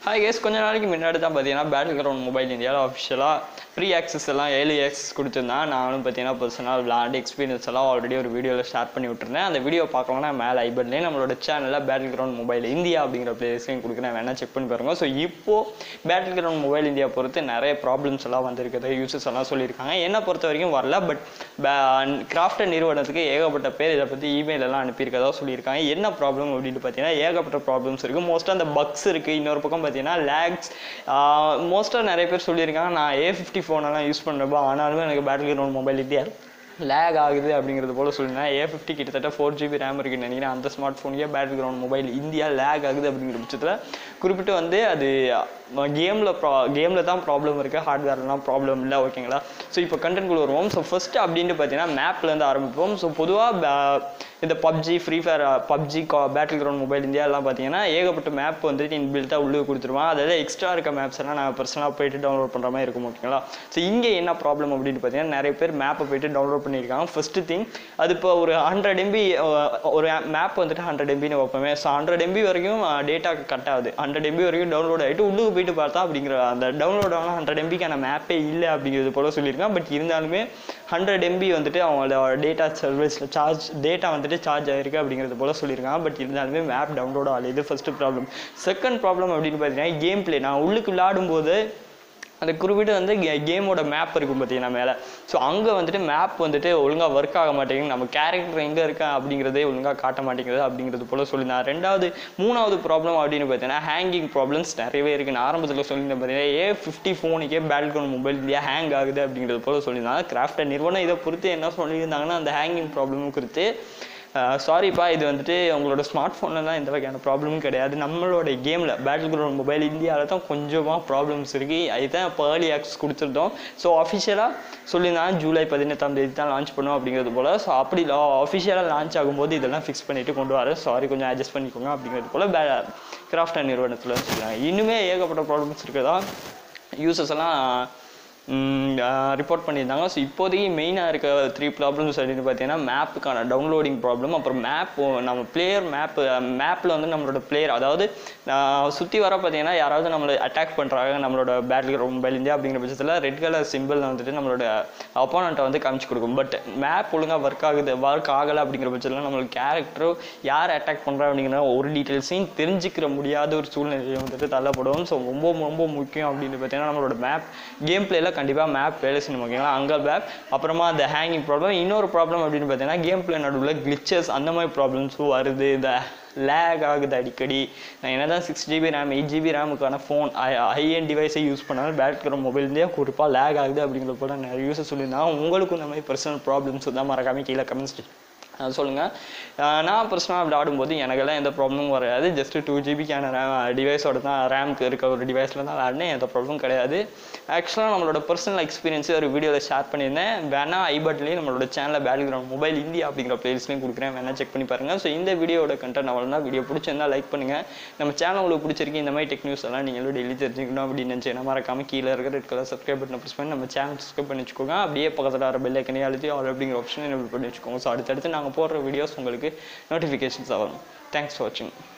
hi guys கொஞ்ச நாளைக்கு முன்னாடி தான் பார்த்தீங்கன்னா பேட்டில் கிரவுண்ட் மொபைல் இந்தியாவில் அஃபிஷியலாக ஃப்ரீ ஆக்சஸ் எல்லாம் ஏழு ஆக்சஸ் கொடுத்துருந்தேன் நானும் பார்த்தீங்கன்னா பர்சனல் விளாண்டு எக்ஸ்பீரியன்ஸ் எல்லாம் ஆல்ரெடி ஒரு வீடியோவில் ஷேர் பண்ணி விட்டுருந்தேன் அந்த வீடியோ பார்க்கலன்னா மேலே ஐபட்லேயே நம்மளோட சேனலில் பேட்டில் கிரவுண்ட் மொபைல் இந்தியா அப்படிங்கிற பிளேஸையும் கொடுக்குறேன் வேணால் செக் பண்ணி பாருங்க ஸோ இப்போது பேட்டில் கிரவுண்ட் மொபைல் இந்தியா பொறுத்து நிறைய ப்ராப்ளம்ஸ் எல்லாம் வந்திருக்குது யூசர்ஸ் எல்லாம் சொல்லியிருக்காங்க என்ன பொறுத்த வரைக்கும் வரல பட் கிராஃப்ட் நிறுவனத்துக்கு ஏகப்பட்ட பேர் இதை பற்றி இமெயில் எல்லாம் அனுப்பியிருக்கதா சொல்லியிருக்காங்க என்ன ப்ராப்ளம் அப்படின்னு பார்த்தீங்கன்னா ஏகப்பட்ட ப்ராப்ளம்ஸ் இருக்குது மோஸ்ட்டாக அந்த பக்ஸ் இருக்குது இன்னொரு பக்கம் பார்த்தீங்கன்னா லேக்ஸ் மோஸ்ட்டாக நிறைய பேர் சொல்லியிருக்காங்க நான் ஏ ஃபிஃப்டி ஃபோனெல்லாம் யூஸ் பண்ணுறப்போ ஆனாலுமே எனக்கு battle ground mobile India lag ஆகுது அப்படிங்கிறது போல சொல்லியிருந்தேன் ஏ ஃபிஃப்டி கிட்டத்தட்ட ஃபோர் ஜிபி ரேம் இருக்குன்னு நினைக்கிறேன் அந்த ஸ்மார்ட் ஃபோனுக்கே battle ground mobile India lag ஆகுது அப்படிங்கிற பட்சத்தில் குறிப்பிட்டு வந்து அது கேமில் ப்ரா கேமில் தான் ப்ராப்ளம் இருக்குது ஹார்ட்வேர்லாம் ப்ராப்ளம் இல்லை ஓகேங்களா ஸோ இப்போ கண்டென்ட்குள்ள வருவோம் ஸோ ஃபஸ்ட்டு அப்படின்ட்டு பார்த்தீங்கன்னா மேப்லேருந்து ஆரம்பிப்போம் ஸோ பொதுவாக இந்த பப்ஜி ஃப்ரீ ஃபயர் பப்ஜி கா பேட்டில் கிரவுண்ட் மொபைல் இந்தியா எல்லாம் பார்த்தீங்கன்னா ஏகப்பட்ட மேப் வந்துட்டு இன்பில்ட்டாக உள்ளே கொடுத்துருவான் அதில் எக்ஸ்ட்ரா இருக்க மேப்ஸ் எல்லாம் நான் பர்சனலாக போயிட்டு டவுன்லோட் பண்ணுற மாதிரி இருக்கும் ஓகேங்களா ஸோ இங்கே என்ன ப்ராப்ளம் அப்படின்னு பார்த்தீங்கன்னா நிறைய பேர் மேப்பை போயிட்டு டவுன்லோட் பண்ணியிருக்காங்க ஃபஸ்ட்டு திங் அது இப்போ ஒரு ஹண்ட்ரட் எம்பி ஒரு மேப் வந்துட்டு ஹண்ட்ரட் எம்பின்னு வைப்போமே ஸோ ஹண்ட்ரட் எம்பி வரைக்கும் டேட்டா கட் ஆகுது ஹண்ட்ரட் எம்பி வரைக்கும் டவுன்லோட் ஆகிட்டு உள்ளுக்கு போயிட்டு பார்த்தா அப்படிங்கிற அந்த டவுன்லோட் ஆகலாம் ஹண்ட்ரட் எம்பிக்கான மேப்பே இல்லை அப்படிங்கிறது போல சொல்லியிருக்கான் பட் இருந்தாலுமே ஹண்ட்ரட் எம்பி வந்துட்டு அவங்களோட டேட்டா சர்வீஸில் சார்ஜ் டேட்டா வந்துட்டு சார்ஜ் ஆகிருக்கு அப்படிங்கிறது போல சொல்லியிருக்காங்க பட் இருந்தாலுமே மேப் டவுன்லோட் ஆகல இது ஃபஸ்ட்டு ப்ராப்ளம் செகண்ட் ப்ராப்ளம் அப்படின்னு பார்த்தீங்கன்னா கேம் பிளே நான் உள்ளுக்கு விளாடும்போது அந்த குறிப்பிட்டு வந்து கேமோட மேப் இருக்கும் பார்த்தீங்கன்னா மேலே ஸோ அங்கே வந்துட்டு மேப் வந்துட்டு ஒழுங்காக ஒர்க் ஆக மாட்டேங்குது நம்ம கேரக்டர் எங்கே இருக்கா அப்படிங்கிறதே ஒழுங்காக காட்ட மாட்டேங்குது அப்படிங்கிறது போல் சொல்லியிருந்தேன் ரெண்டாவது மூணாவது ப்ராப்ளம் அப்படின்னு பார்த்தீங்கன்னா ஹேங்கிங் ப்ராப்ளம்ஸ் நிறையவே இருக்குது நான் ஆரம்பத்தில் சொல்லியிருந்தேன் பார்த்தீங்கன்னா ஏ ஃபிஃப்டி ஃபோனுக்கே பேட்கவுன் மொபைல் இந்தியா ஹேங் ஆகுது அப்படிங்கிறது போல் சொல்லியிருந்தாங்க கிராஃப்டர் நிறுவனம் இதை பொறுத்து என்ன சொல்லியிருந்தாங்கன்னா அந்த ஹேங்கிங் ப்ராப்ளமும் குறித்து சாரிப்பா இது வந்துட்டு உங்களோட ஸ்மார்ட் ஃபோனில் தான் எந்த வகையான ப்ராப்ளமும் கிடையாது நம்மளோட கேமில் பேட்டில் கிரவுண்ட் மொபைல் இந்தியாவில் தான் கொஞ்சமாக ப்ராப்ளம்ஸ் இருக்குது அதுதான் இப்போ ஏர்லி ஆக்சஸ் கொடுத்துருந்தோம் ஸோ அஃபிஷியலாக சொல்லியிருந்தாங்க ஜூலை பதினெட்டாம் தேதி தான் லான்ச் பண்ணும் அப்படிங்கிறது போல் ஸோ அப்படி அஃபிஷியலாக லான்ச் ஆகும்போது இதெல்லாம் ஃபிக்ஸ் பண்ணிவிட்டு கொண்டு வரேன் சாரி கொஞ்சம் அட்ஜஸ்ட் பண்ணிக்கோங்க அப்படிங்கிறது போல் பே கிராஃப்ட் நிறுவனத்தில் சொல்லுவாங்க இன்னுமே ஏகப்பட்ட ப்ராப்ளம்ஸ் இருக்குதா யூசர்ஸ் எல்லாம் ரிப்போர்ட் பண்ணியிருந்தாங்க ஸோ இப்போதைக்கு மெயினாக இருக்க த்ரீ ப்ராப்ளம்ஸ் அப்படின்னு பார்த்தீங்கன்னா மேப்புக்கான டவுன்லோடிங் ப்ராப்ளம் அப்புறம் மேப் நம்ம பிளேயர் மேப்பு மேப்பில் வந்து நம்மளோட பிளேயர் அதாவது சுற்றி வர பார்த்தீங்கன்னா யாராவது நம்மளை அட்டாக் பண்ணுறாங்க நம்மளோட பேட்டில் கிரவுண்ட் மொபைல் இந்தியா அப்படிங்கிற பட்சத்தில் ரெட் கலர் சிம்பிள் வந்துட்டு நம்மளோட அப்போனண்ட்டை வந்து காமிச்சு கொடுக்கும் பட் மேப் ஒழுங்காக ஒர்க் ஆகுது ஒர்க் ஆகலை அப்படிங்கிற பட்சத்தில் நம்மளுக்கு கேரக்டரோ யார் அட்டாக் பண்ணுறா அப்படிங்கிற ஒரு டீட்டெயில்ஸையும் தெரிஞ்சுக்கிற முடியாத ஒரு சூழ்நிலையை வந்துட்டு தள்ளப்படும் ஸோ ரொம்ப ரொம்ப முக்கியம் அப்படின்னு பார்த்தீங்கன்னா நம்மளோட மேப் கேம் பிளேல கண்டிப்பாக மேப் வேலை செய்யணும் ஓகேங்களா அங்கே மேப் அப்புறமா அந்த ஹேங்கிங் ப்ராப்ளம் இன்னொரு ப்ராப்ளம் அப்படின்னு பார்த்தீங்கன்னா கேம் பிளே நடுவில் கிளிச்சஸ் அந்த மாதிரி ப்ராப்ளம்ஸும் வருது இந்த லேக் ஆகுது அடிக்கடி நான் என்ன தான் six GB RAM eight GB ரேமுக்கான ஃபோன் ஹை எண்ட் டிவைஸை யூஸ் பண்ணாலும் பேட்கிற மொபைல்லேயே குறிப்பாக லேக் ஆகுது அப்படிங்கிற போல நிறைய யூஸர் சொல்லியிருந்தாங்க உங்களுக்கும் இந்த மாதிரி பர்சனல் ப்ராப்ளம்ஸ் தான் மறக்காம கீழே கமெண்ட்ஸ் சொல்லுங்கள் நான் பர்சனலாக விளையாடும்போது எனக்கெல்லாம் எந்த ப்ராப்ளமும் வராது ஜஸ்ட் டூ ஜிபிக்கான ரேம் டிவைஸோட தான் ரேம்க்கு இருக்க ஒரு டிவைஸில் தான் விளையாடினேன் எந்த ப்ராப்ளமும் கிடையாது ஆக்சுவலாக நம்மளோட பர்சனல் எக்ஸ்பீரியன்ஸ் ஒரு வீடியோவில் ஷேர் பண்ணியிருந்தேன் வேணா ஐ பட்லேயும் நம்மளோட சேனலில் பேட்டில் கிரவுண்ட் மொபைல் இந்தியா அப்படிங்கிற பிளேஸ்லையும் கொடுக்குறேன் வேணா செக் பண்ணி பாருங்கள் ஸோ இந்த வீடியோட கண்டென்ட் அவ்வளோ வீடியோ பிடிச்சிருந்தா லைக் பண்ணுங்கள் நம்ம சேனல் உங்களுக்கு பிடிச்சிருக்கு இந்த மாதிரி டெக் நியூஸ் எல்லாம் நீங்களும் டெய்லி தெரிஞ்சுக்கணும் அப்படின்னு நினச்சிங்கன்னா மறக்காம கீழே இருக்க red colour subscribe button press பண்ணி நம்ம சேனல் சப்ஸ்கிரைப் பண்ணி வச்சுக்கோங்க அப்படியே பக்கத்தில் வர பெல் ஐக்கனே அழுத்தி ஆல் அப்படிங்கிற ஆப்ஷன் எனபிள் பண்ணி வச்சுக்கோங்க ஸோ அடுத்தடுத்து நாங்கள் போடுற வீடியோஸ் உங்களுக்கு நோட்டிஃபிகேஷன்ஸ் வரும் தேங்க்ஸ் ஃபார் வாட்சிங்